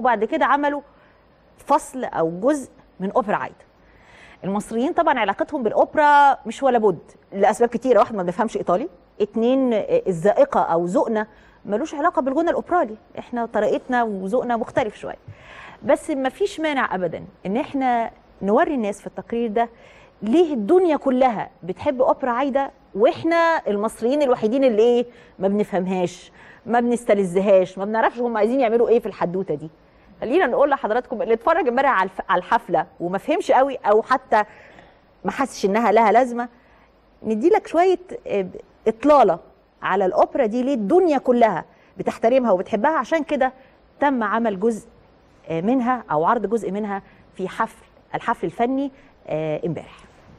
وبعد كده عملوا فصل او جزء من اوبرا عايده المصريين طبعا علاقتهم بالاوبرا مش ولا بد لاسباب كتيره واحد ما بنفهمش ايطالي اتنين الذائقه او ذوقنا ملوش علاقه بالغنى الاوبرالي احنا طريقتنا وذوقنا مختلف شويه بس ما فيش مانع ابدا ان احنا نوري الناس في التقرير ده ليه الدنيا كلها بتحب اوبرا عايده واحنا المصريين الوحيدين اللي ايه ما بنفهمهاش ما بنستلذهاش ما بنعرفش هم عايزين يعملوا ايه في الحدوته دي خلينا نقول لحضراتكم اللي اتفرج امبارح على الف- على الحفله وما فهمش قوي او حتى ما حسش انها لها لازمه ندي لك شويه آه، اطلاله على الاوبرا دي ليه الدنيا كلها بتحترمها وبتحبها عشان كده تم عمل جزء آه، منها او عرض جزء منها في حفل الحفل الفني آه، امبارح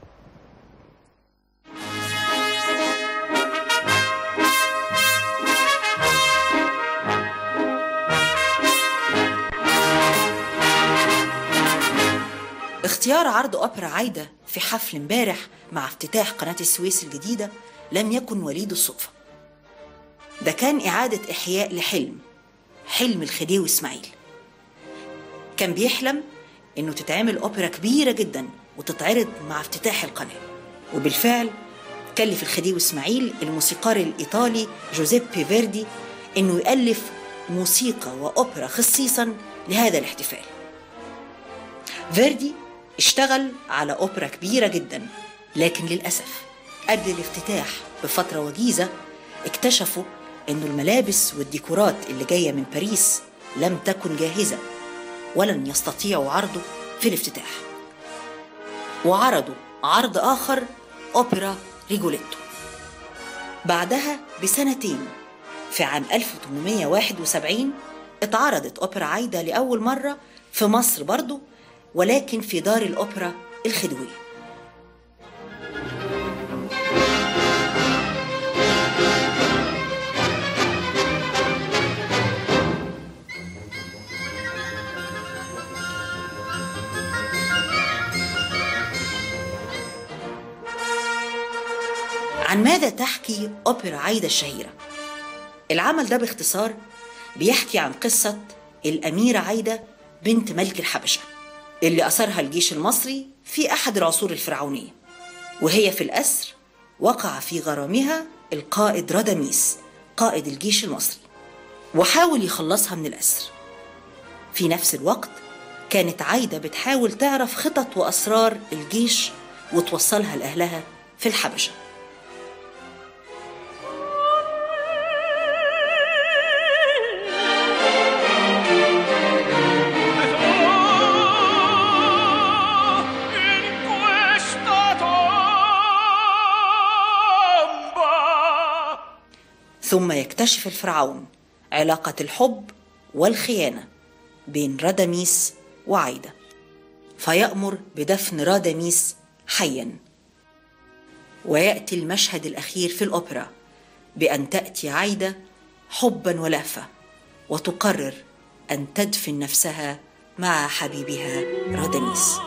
اختيار عرض أوبرا عايدة في حفل امبارح مع افتتاح قناة السويس الجديدة لم يكن وليد الصدفة ده كان إعادة إحياء لحلم حلم الخديوي إسماعيل كان بيحلم إنه تتعمل أوبرا كبيرة جدا وتتعرض مع افتتاح القناة وبالفعل كلف الخديوي إسماعيل الموسيقار الإيطالي جوزيبي فيردي إنه يألف موسيقى وأوبرا خصيصا لهذا الاحتفال فيردي اشتغل على أوبرا كبيرة جدا لكن للأسف قبل الافتتاح بفترة وجيزة اكتشفوا إنه الملابس والديكورات اللي جاية من باريس لم تكن جاهزة ولن يستطيعوا عرضه في الافتتاح وعرضوا عرض آخر أوبرا ريجوليتو بعدها بسنتين في عام 1871 اتعرضت أوبرا عايدة لأول مرة في مصر برضو ولكن في دار الأوبرا الخديوية عن ماذا تحكي أوبرا عايدة الشهيرة؟ العمل ده باختصار بيحكي عن قصة الأميرة عايدة بنت ملك الحبشة اللي أثرها الجيش المصري في أحد العصور الفرعونية وهي في الأسر وقع في غرامها القائد راداميس قائد الجيش المصري وحاول يخلصها من الأسر في نفس الوقت كانت عايدة بتحاول تعرف خطط وأسرار الجيش وتوصلها لأهلها في الحبشة in questa tomba ثم يكتشف الفرعون علاقة الحب والخيانة بين راداميس وعايدة فيأمر بدفن راداميس حيا ويأتي المشهد الأخير في الأوبرا بأن تأتي عايدة حبا ولهفة وتقرر أن تدفن نفسها مع حبيبها راداميس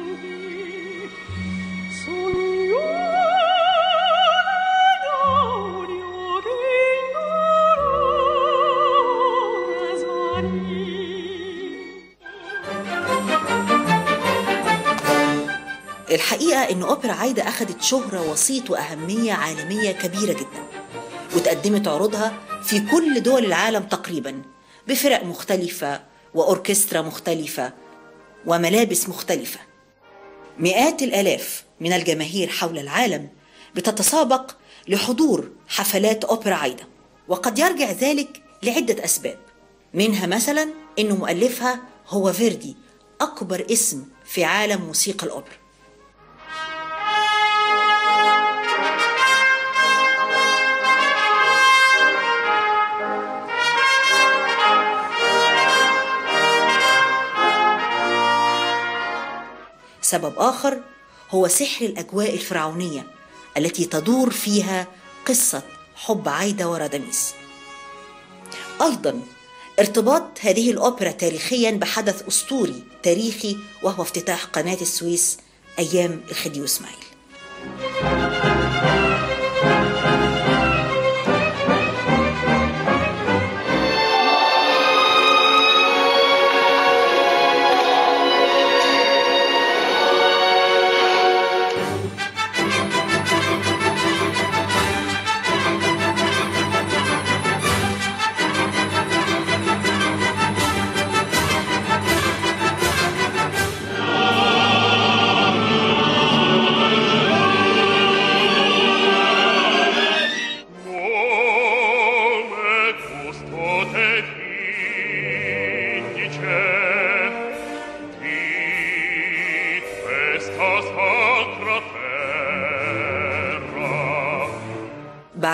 الحقيقة إن أوبرا عايدة أخذت شهرة وصيت وأهمية عالمية كبيرة جدا وتقدمت عروضها في كل دول العالم تقريبا بفرق مختلفة وأوركسترا مختلفة وملابس مختلفة مئات الآلاف من الجماهير حول العالم بتتسابق لحضور حفلات أوبرا عايدة وقد يرجع ذلك لعدة أسباب منها مثلا إنه مؤلفها هو فيردي أكبر اسم في عالم موسيقى الأوبرا سبب آخر هو سحر الأجواء الفرعونية التي تدور فيها قصة حب عايدة وراداميس أيضا ارتباط هذه الأوبرا تاريخيا بحدث أسطوري تاريخي وهو افتتاح قناة السويس أيام الخديوي إسماعيل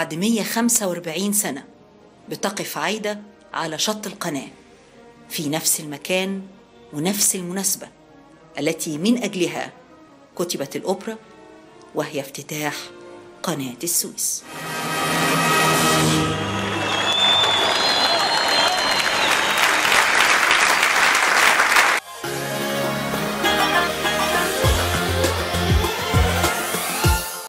بعد 145 سنة بتقف عايدة على شط القناة في نفس المكان ونفس المناسبة التي من أجلها كتبت الأوبرا وهي افتتاح قناة السويس